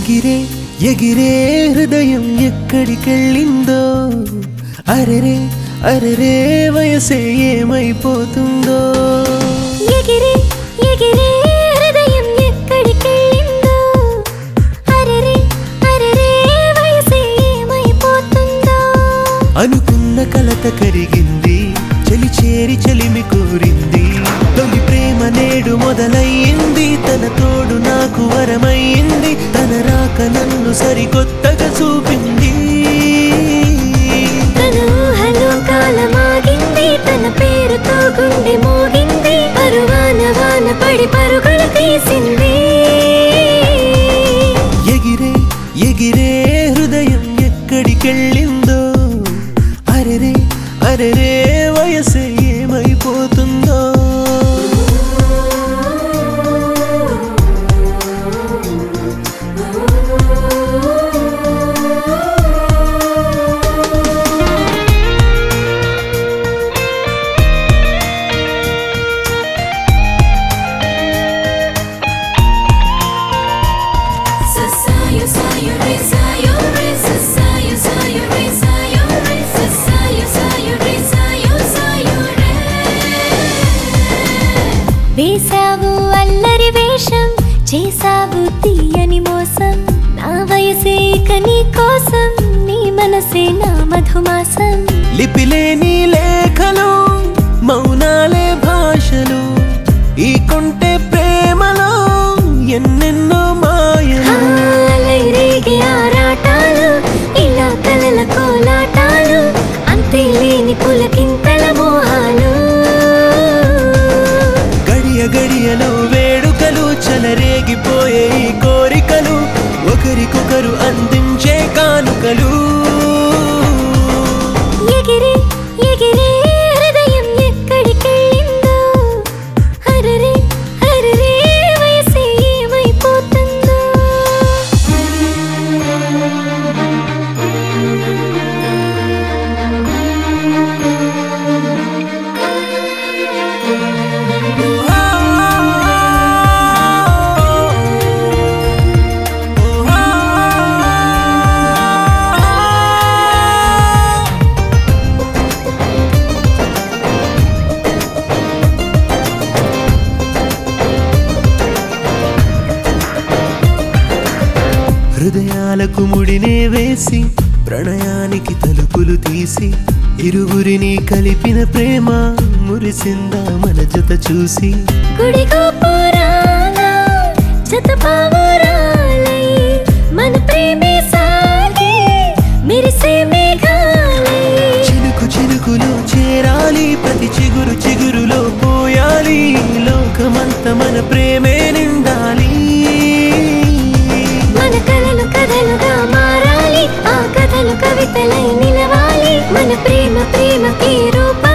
ఎగిరే ఎగిరే హృదయం ఎక్కడికెళ్ళిందో అరెరే అరెరే వయసే ఏమైపోతుందో ఎగిరే ఎగిరే హృదయం ఎక్కడికెళ్ళిందో అరెరే అరెరే వయసే ఏమైపోతుందో అనుకున్న కలత కరిగింది చలి చేరి చలిమి కోరింది తొలి ప్రేమ నేడు మొదలయ్యింది తన తోడు నాకు వరమయ్యింది తన రాక నన్ను సరికొత్తగా చూపింది తన ఊహలో కాలమాగింది తన పేరుతో గుండె మోగింది పరువాన వాన పడి పరుగులు తీసింది ఎగిరే ఎగిరే హృదయం ఎక్కడికెళ్ళిందో అరెరే అరెరే వయసే ఏమైపోతుందో Sasayo, sayo, re, sayo, re, sasayo, sayo, re, sayo, re, sasayo, sayo, re, sayo, sayo, re. వేశావు అల్లరి వేషం చేశావు తీయని మోసం నా వయసే ఇక నీ కోసం నీ మనసే నా మధుమాసం లిపిలేని లేఖలు మౌనాలే భాషలు ఈ కొంటె ప్రేమలో ఎన్నెన్నో మాయలు రేగే ఆరాటాలు ఇలా కలల కోలాటాలు అంతే లేని పులకింతల మోహాలు గడియ గడియలో వేడుకలు చెలరేగిపోయే ఈ కోరికలు ఒకరికొకరు అందించే కానుకలు ఎగిరే ఎగిరే హృదయం ఎక్కడికెళ్ళిందో హరరే హరరే వయసే ఏమైపోతుందో హృదయాలకు ముడినే వేసి ప్రణయానికి తలుపులు తీసి ఇరువురిని కలిపిన ప్రేమ మురిసిందా మన జత చూసి గుడి గోపురాల జత పావురాలై మన ప్రేమే సాగే మెరిసే మేఘాలై చినుకు చినుకులో చేరాలి ప్రతి చిగురు చిగురులో పోయాలి లోకమంత మన ప్రేమే నిండాలి మన కలలు కథలుగా మారాలి ఆ కథలు కవితలై నిలవాలి మన ప్రేమ ప్రేమకి రూప